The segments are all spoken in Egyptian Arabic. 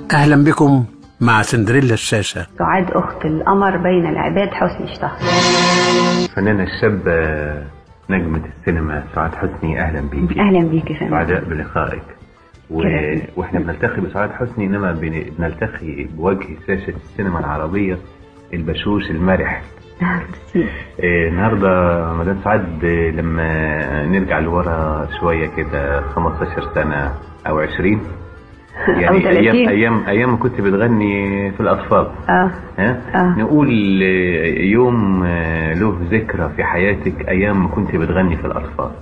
أهلا بكم مع سندريلا الشاشة سعاد أخت القمر بين العباد حسني اشتهر الفنانة الشابة نجمة السينما سعاد حسني أهلا بيك أهلا بيك يا فندم سعداء بلقائك و... كده. واحنا بنلتقي بسعاد حسني انما بن- بنلتقي بوجه شاشة السينما العربية البشوش المرح إيه، النهارده مدام سعاد إيه، لما نرجع لورا شويه كده 15 سنه او 20 أو يعني 30. ايام ايام ايام ما كنت بتغني في الاطفال اه ها آه. نقول آه، يوم آه، له ذكرى في حياتك ايام ما كنت بتغني في الاطفال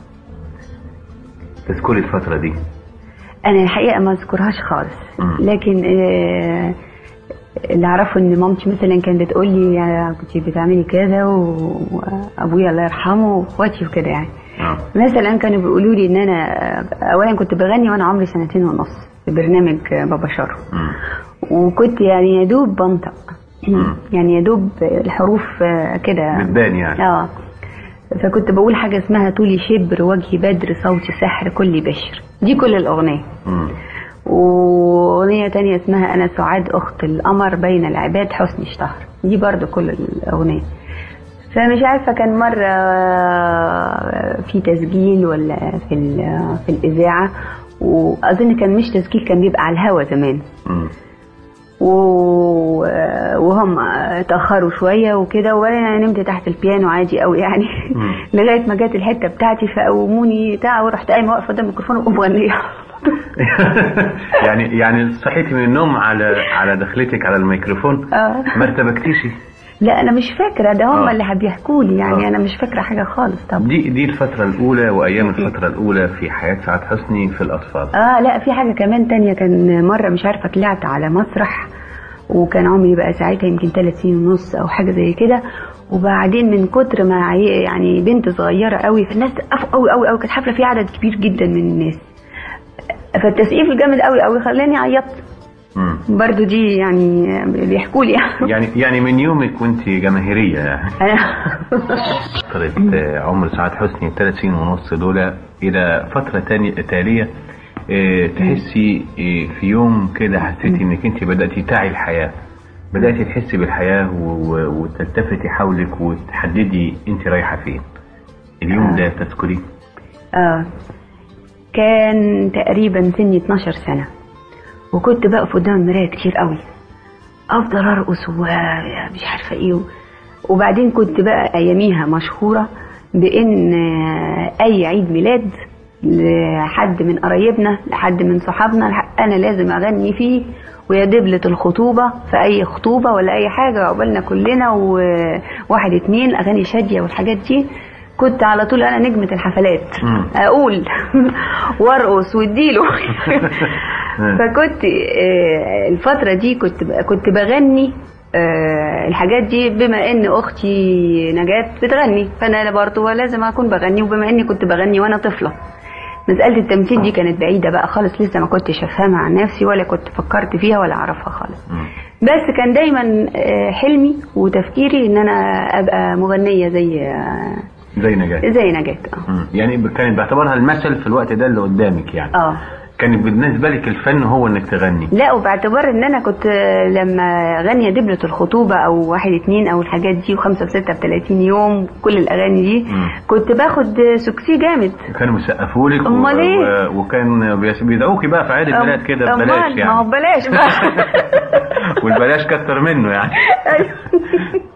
تذكري الفتره دي أنا الحقيقة ما أذكرهاش خالص مم. لكن آه اللي أعرفه إن مامتي مثلا كانت بتقول لي يا كنت بتعملي كذا و- وأبويا الله يرحمه وإخواتي وكده يعني اه مثلا كانوا بيقولوا لي إن أنا أولا كنت بغني وأنا عمري سنتين ونص في برنامج بابا شارو مم. وكنت يعني يا دوب بنطق مم. يعني يا دوب الحروف آه، كده بتبان يعني اه فكنت بقول حاجة اسمها طولي شبر وجهي بدر صوتي سحر كل بشر دي كل الأغنية مم. وأغنية تانية اسمها أنا سعاد أخت القمر بين العباد حسني اشتهر دي برضو كل الأغنية فمش عارفة كان مرة في تسجيل ولا في ال- في الإذاعة وأظن كان مش تسجيل كان بيبقى على الهوا زمان مم. و- وهم اتأخروا شوية وكده وأنا نمت تحت البيانو عادي قوي يعني مم. لغاية ما جت الحتة بتاعتي فقوموني بتاع ورحت قايمة واقفة قدام الميكروفون ومغنية يعني يعني صحيتي من النوم على على دخلتك على الميكروفون آه. ما ارتبكتيش لا أنا مش فاكرة ده هم آه. اللي بيحكوا لي يعني آه. أنا مش فاكرة حاجة خالص طب دي دي الفترة الأولى وأيام الفترة الأولى في حياة سعاد حسني في الأطفال اه لا في حاجة كمان تانية كان مرة مش عارفة طلعت على مسرح وكان عمري بقى ساعتها يمكن ثلاث سنين ونص او حاجة زي كده وبعدين من كتر ما عي- يعني بنت صغيرة قوي فالناس سقفوا قوي قوي قوي كانت حفلة فيها عدد كبير جدا من الناس فالتسقيف الجامد قوي قوي خلاني عيطت مم. برضو دي يعني بيحكوا لي يعني يعني من يومك وأنت جماهيرية يعني فترة آه، عمر سعاد حسني الثلاث سنين ونص دول إلى فترة تانية تالية آه، تحسي آه، في يوم كده حسيتي إنك أنت بدأتي تعي الحياة بدأتي تحسي بالحياة و- و- وتلتفتي حولك وتحددي أنت رايحة فين اليوم ده تذكريه اه كان تقريبا سني 12 سنة وكنت بقف قدام المراية كتير قوي افضل ارقص ومش عارفة ايه و- وبعدين كنت بقى اياميها مشهورة بان آه، اي عيد ميلاد لحد من قرايبنا لحد من صحابنا لح- انا لازم اغني فيه ويا دبلة الخطوبة في اي خطوبة ولا اي حاجة عقبالنا كلنا وواحد اتنين اغاني شادية والحاجات دي كنت على طول انا نجمة الحفلات مم. اقول وارقص واديله فكنت آه، الفترة دي كنت كنت بغني آه، الحاجات دي بما ان اختي نجاة بتغني فانا برضه لازم اكون بغني وبما اني كنت بغني وانا طفلة مسألة التمثيل دي كانت بعيدة بقى خالص لسه ما كنتش افهمها عن نفسي ولا كنت فكرت فيها ولا اعرفها خالص مم. بس كان دايما آه، حلمي وتفكيري ان انا ابقى مغنية زي آه، زي نجاة زي نجاة اه مم. يعني كانت باعتبارها المثل في الوقت ده اللي قدامك يعني اه كانت بالنسبة لك الفن هو انك تغني لا وباعتبار ان انا كنت لما غني دبلة الخطوبة او واحد اتنين او الحاجات دي وخمسة وستة بتلاتين يوم كل الاغاني دي مم. كنت باخد سكسي جامد كانوا بيسقفوا لك أمال إيه؟ و... وكان بيس- بيدعوكي بقى في عيد الميلاد كده أمال، ببلاش ما هو يعني ببلاش بقى والبلاش كتر منه يعني أيوة.